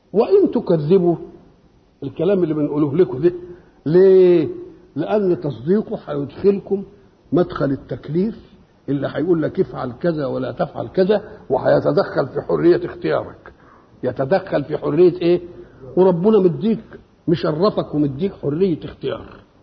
وإن تكذبوا الكلام اللي بنقوله لكم ده ليه؟ لأن تصديقه هيدخلكم مدخل التكليف اللي هيقول لك افعل كذا ولا تفعل كذا وهيتدخل في حرية اختيارك يتدخل في حرية ايه؟ وربنا مديك مشرفك ومديك حرية اختيار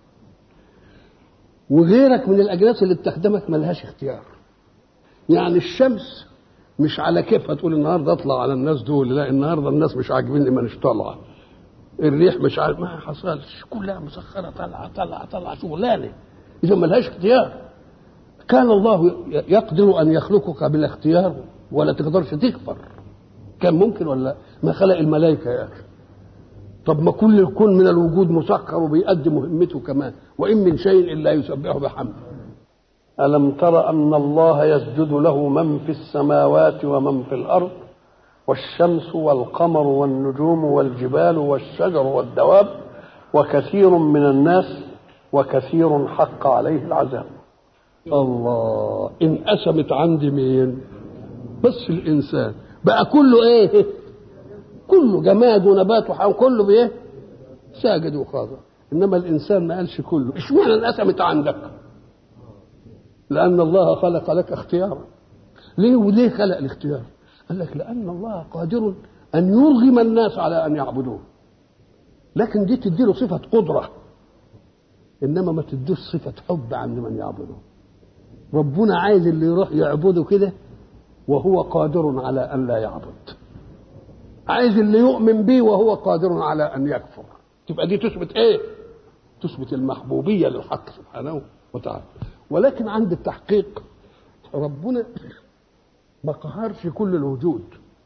وغيرك من الأجناس اللي بتخدمك ملهاش اختيار يعني الشمس مش على كيفها تقول النهارده اطلع على الناس دول لا النهارده الناس مش عاجبيني مانيش طالعه الريح مش عارف ما حصلش كلها مسخره طالعه طالعه طالعه شغلانه اذا ملهاش اختيار كان الله يقدر ان يخلقك بالاختيار ولا تقدرش تكفر كان ممكن ولا ما خلق الملائكه يا اخي طب ما كل الكون من الوجود مسخر وبيأدي مهمته كمان وإن من شيء إلا يسبحه بحمده ألم تر أن الله يسجد له من في السماوات ومن في الأرض والشمس والقمر والنجوم والجبال والشجر والدواب وكثير من الناس وكثير حق عليه العذاب الله انقسمت عندي مين بس الإنسان بقى كله إيه كله جماد ونبات وحيوان كله بايه؟ ساجد وخاضع انما الانسان ما قالش كله اشمعنى انقسمت عندك؟ لان الله خلق لك اختيارا ليه وليه خلق الاختيار؟ قال لك لان الله قادر ان يرغم الناس على ان يعبدوه لكن دي تديله صفه قدره انما ما تديش صفه حب عند من يعبده ربنا عايز اللي يروح يعبده كده وهو قادر على ان لا يعبد عايز اللي يؤمن به وهو قادر على ان يكفر تبقى دي تثبت ايه تثبت المحبوبيه للحق سبحانه وتعالى ولكن عند التحقيق ربنا ما قهرش كل الوجود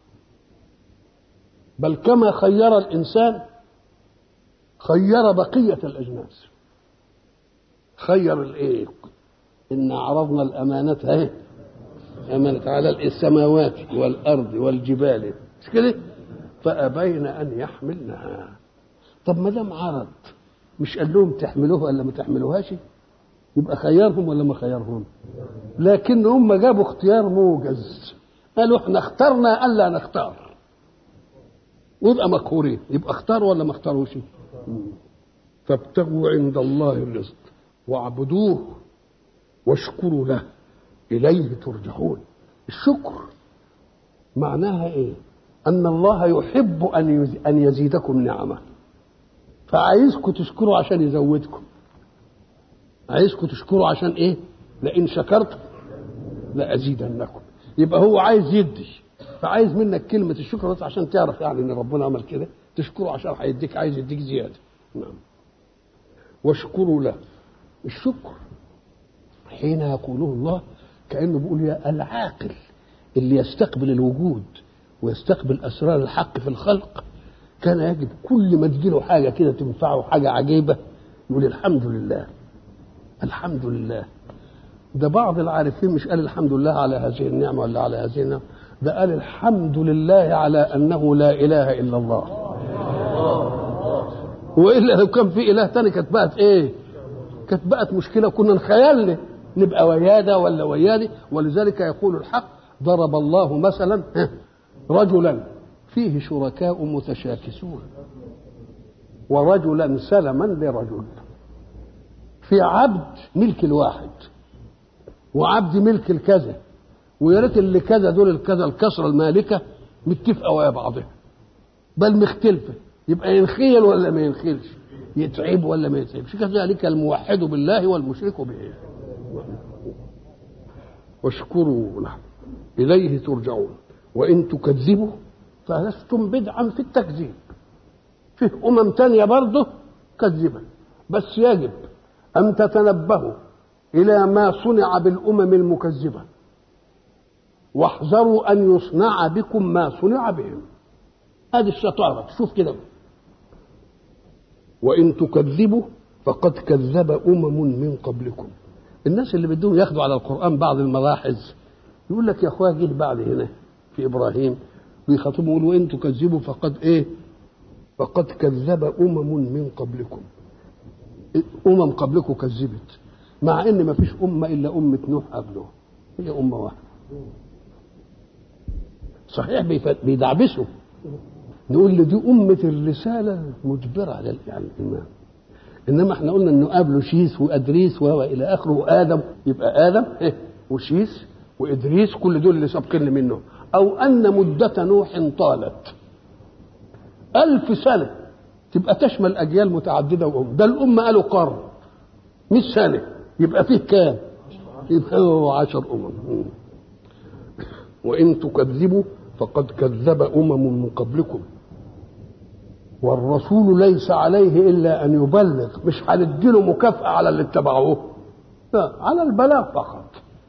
بل كما خير الانسان خير بقيه الاجناس خير الايه ان عرضنا الامانه ايه امانه على السماوات والارض والجبال مش كده فأبين أن يحملنها طب ما دام عرض مش قال لهم تحملوها ولا ما تحملوهاش يبقى خيرهم ولا ما خيرهم لكن هم جابوا اختيار موجز قالوا احنا اخترنا الا نختار ويبقى مقهورين يبقى اختاروا ولا ما اختاروش فابتغوا عند الله الرزق واعبدوه واشكروا له اليه ترجعون الشكر معناها ايه أن الله يحب أن أن يزيدكم نعمة فعايزكم تشكروا عشان يزودكم عايزكم تشكروا عشان إيه؟ لئن شكرتم لأزيدنكم يبقى هو عايز يدي فعايز منك كلمة الشكر بس عشان تعرف يعني إن ربنا عمل كده تشكره عشان هيديك عايز يديك زيادة نعم واشكروا له الشكر حين يقوله الله كأنه بيقول يا العاقل اللي يستقبل الوجود ويستقبل اسرار الحق في الخلق كان يجب كل ما تجيله حاجه كده تنفعه حاجه عجيبه يقول الحمد لله الحمد لله ده بعض العارفين مش قال الحمد لله على هذه النعمه ولا على هذه النعمه ده قال الحمد لله على انه لا اله الا الله والا لو كان في اله تاني كانت بقت ايه كانت بقت مشكله كنا نخيلنا نبقى وياده ولا ويادي ولذلك يقول الحق ضرب الله مثلا رجلا فيه شركاء متشاكسون ورجلا سلما لرجل في عبد ملك الواحد وعبد ملك الكذا ويا ريت اللي كذا دول الكذا الكسره المالكه متفقه ويا بعضها بل مختلفه يبقى ينخيل ولا ما ينخيلش يتعب ولا ما يتعبش كذلك الموحد بالله والمشرك به واشكروا له اليه ترجعون وإن تكذبوا فلستم بدعا في التكذيب فيه أمم تانية برضه كذبة بس يجب أن تتنبهوا إلى ما صنع بالأمم المكذبة واحذروا أن يصنع بكم ما صنع بهم هذه الشطارة شوف كده وإن تكذبوا فقد كذب أمم من قبلكم الناس اللي بدهم ياخدوا على القرآن بعض الملاحظ يقول لك يا أخويا جيت بعد هنا في ابراهيم ويخاطبوا يقولوا ان تكذبوا فقد ايه فقد كذب امم من قبلكم امم قبلكم كذبت مع ان ما فيش امه الا امه نوح قبله هي امه واحده صحيح بيدعبسوا نقول له دي أمة الرسالة مجبرة على يعني الإيمان إنما احنا قلنا إنه قابله شيس وأدريس وإلى آخره وآدم يبقى آدم إيه وشيس وإدريس كل دول اللي سابقين منه أو أن مدة نوح طالت ألف سنة تبقى تشمل أجيال متعددة وأم ده الأمة قالوا قرن مش سنة يبقى فيه كام يبقى هو عشر أمم وإن تكذبوا فقد كذب أمم من قبلكم والرسول ليس عليه إلا أن يبلغ مش هنديله مكافأة على اللي اتبعوه لا على البلاغ فقط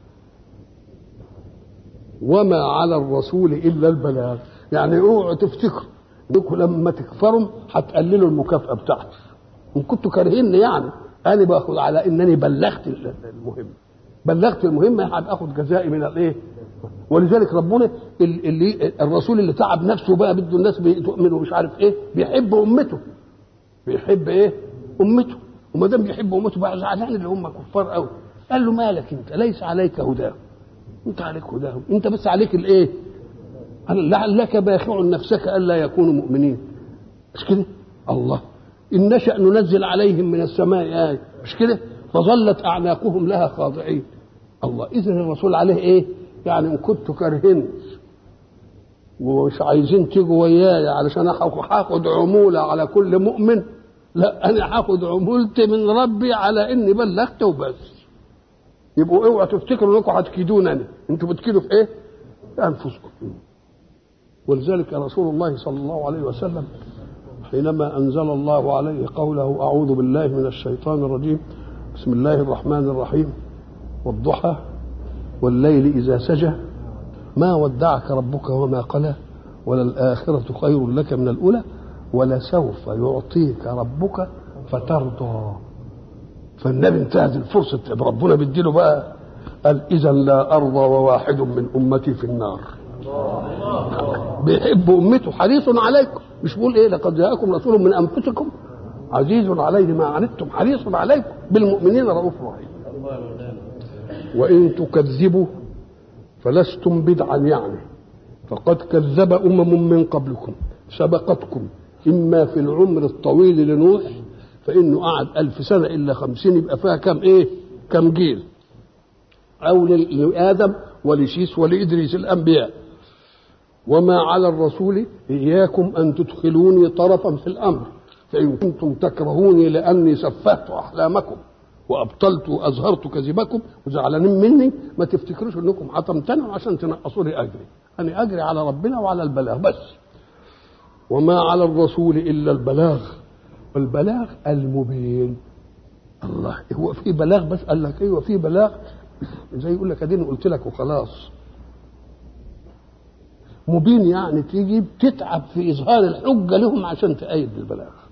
وما على الرسول إلا البلاغ يعني اوعوا تفتكروا انكم لما تكفروا هتقللوا المكافأة بتاعتي ان كنتوا كارهيني يعني انا باخد على انني بلغت المهم بلغت المهمة هبقى اخد جزائي من الايه ولذلك ربنا اللي الرسول اللي تعب نفسه بقى بده الناس تؤمن ومش عارف ايه بيحب امته بيحب ايه امته وما دام بيحب امته بقى زعلان اللي هم كفار قوي قال له مالك انت ليس عليك هداهم انت عليك هداهم انت بس عليك الايه لعلك باخع نفسك الا يكونوا مؤمنين مش كده الله ان نشا ننزل عليهم من السماء ايه مش كده فظلت اعناقهم لها خاضعين الله اذا الرسول عليه ايه يعني ان كنتوا كارهين ومش عايزين تيجوا وياي علشان هاخد عموله على كل مؤمن لا انا هاخد عمولتي من ربي على اني بلغت وبس يبقوا اوعوا تفتكروا انكم هتكيدونني انتوا بتكيدوا في ايه؟ في انفسكم ولذلك رسول الله صلى الله عليه وسلم حينما انزل الله عليه قوله اعوذ بالله من الشيطان الرجيم بسم الله الرحمن الرحيم والضحى والليل اذا سجى ما ودعك ربك وما قلى وللآخرة خير لك من الأولى ولسوف يعطيك ربك فترضى فالنبي انتهت الفرصة ربنا بيديله بقى قال إذا لا أرضى وواحد من أمتي في النار بيحب أمته حريص عليكم مش بيقول إيه لقد جاءكم رسول من أنفسكم عزيز عليه ما عنتم حريص عليكم بالمؤمنين رؤوف رحيم وإن تكذبوا فلستم بدعا يعني فقد كذب أمم من قبلكم سبقتكم إما في العمر الطويل لنوح فإنه قعد ألف سنة إلا خمسين يبقى فيها كم إيه كم جيل أو لآدم ولشيس ولإدريس الأنبياء وما على الرسول إياكم أن تدخلوني طرفا في الأمر فإن كنتم تكرهوني لأني سفهت أحلامكم وابطلت واظهرت كذبكم وزعلانين مني ما تفتكروش انكم هتمتنعوا عشان تنقصوا لي اجري انا اجري على ربنا وعلى البلاغ بس وما على الرسول الا البلاغ والبلاغ المبين الله هو في بلاغ بس قال لك ايوه في بلاغ زي يقول لك اديني قلت لك وخلاص مبين يعني تيجي تتعب في اظهار الحجه لهم عشان تأيد البلاغ